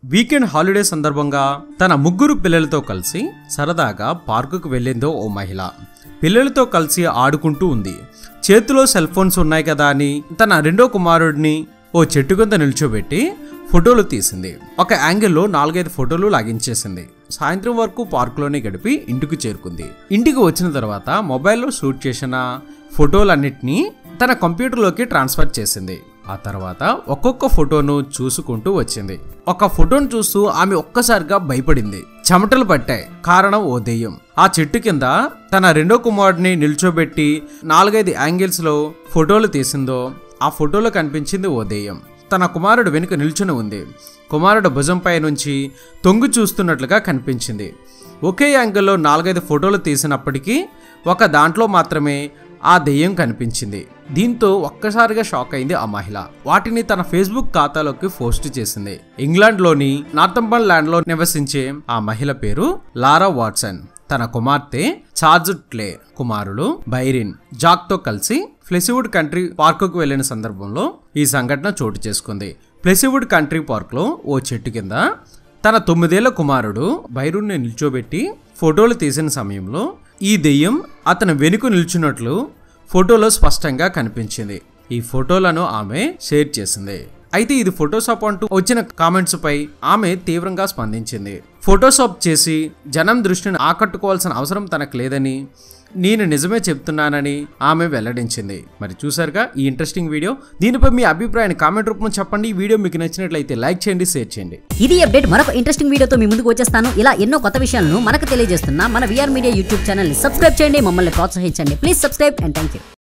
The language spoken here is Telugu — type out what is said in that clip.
వీకెండ్ హాలిడే సందర్భంగా తన ముగ్గురు పిల్లలతో కలిసి సరదాగా పార్కుకు వెళ్ళిందో ఓ మహిళ పిల్లలతో కలిసి ఆడుకుంటూ ఉంది చేతిలో సెల్ ఫోన్స్ ఉన్నాయి కదా అని తన రెండో కుమారుడిని ఓ చెట్టు కింద నిల్చోబెట్టి ఫోటోలు తీసింది ఒక యాంగిల్లో నాలుగైదు ఫోటోలు లాగించేసింది సాయంత్రం వరకు పార్కులోనే గడిపి ఇంటికి చేరుకుంది ఇంటికి వచ్చిన తర్వాత మొబైల్లో షూట్ చేసిన ఫోటోలన్నిటినీ తన కంప్యూటర్లోకి ట్రాన్స్ఫర్ చేసింది ఆ తర్వాత ఒక్కొక్క ఫోటోను చూసుకుంటూ వచ్చింది ఒక ఫోటోను చూస్తూ ఆమె ఒక్కసారిగా భయపడింది చెమటలు పట్టాయి కారణం ఓ దెయ్యం ఆ చెట్టు కింద తన రెండో కుమారుడిని నిల్చోబెట్టి నాలుగైదు యాంగిల్స్ లో ఫోటోలు తీసిందో ఆ ఫోటోలో కనిపించింది ఓ దెయ్యం తన కుమారుడు వెనుక నిల్చుని ఉంది కుమారుడు భుజంపై నుంచి తొంగి చూస్తున్నట్లుగా కనిపించింది ఒకే యాంగిల్లో నాలుగైదు ఫోటోలు తీసినప్పటికీ ఒక దాంట్లో మాత్రమే ఆ దెయ్యం కనిపించింది దీంతో ఒక్కసారిగా షాక్ అయింది ఆ మహిళ వాటిని తన ఫేస్బుక్ ఖాతాలోకి పోస్ట్ చేసింది ఇంగ్లాండ్లోని నార్థంబర్లాండ్ లో నివసించే ఆ మహిళ పేరు లారా వాట్సన్ తన కుమార్తె చార్జుట్లే కుమారుడు బైరిన్ జాక్ తో కలిసి ఫ్లెసివుడ్ కంట్రీ పార్కుకు వెళ్లిన సందర్భంలో ఈ సంఘటన చోటు చేసుకుంది ఫ్లెసివుడ్ కంట్రీ పార్క్లో ఓ చెట్టు కింద తన తొమ్మిదేళ్ల కుమారుడు బైరుణ్ణి నిల్చోబెట్టి ఫోటోలు తీసిన సమయంలో ఈ దెయ్యం అతను వెనుక నిల్చున్నట్లు ఫోటోలో స్పష్టంగా కనిపించింది ఈ ఫోటోలను ఆమె షేర్ చేసింది అయితే ఇది ఫోటోషాప్ అంటూ వచ్చిన కామెంట్స్ పై ఆమె తీవ్రంగా స్పందించింది ఫోటోషాప్ చేసి జనం దృష్టిని ఆకట్టుకోవాల్సిన అవసరం తనకు లేదని నేను నిజమే చెప్తున్నానని ఆమె వెల్లడించింది మరి చూసారుగా ఈ ఇంట్రెస్టింగ్ వీడియో దీనిపై మీ అభిప్రాయాన్ని కామెంట్ రూపంలో చెప్పండి ఈ వీడియో మీకు నచ్చినట్లయితే లైక్ చేయండి షేర్ చేయండి ఇది అప్డేట్ మరొక ఇంట్రెస్టింగ్ వీడియోతో మీ ముందుకు వచ్చేస్తాను ఇలా ఎన్నో కొత్త విషయాలను మనకు తెలియజేస్తున్న మన విఆర్ మీడియా యూట్యూబ్ ఛానల్ ని సబ్స్క్రైబ్ చేయండి మమ్మల్ని ప్రోత్సహించండి please subscribe and thank you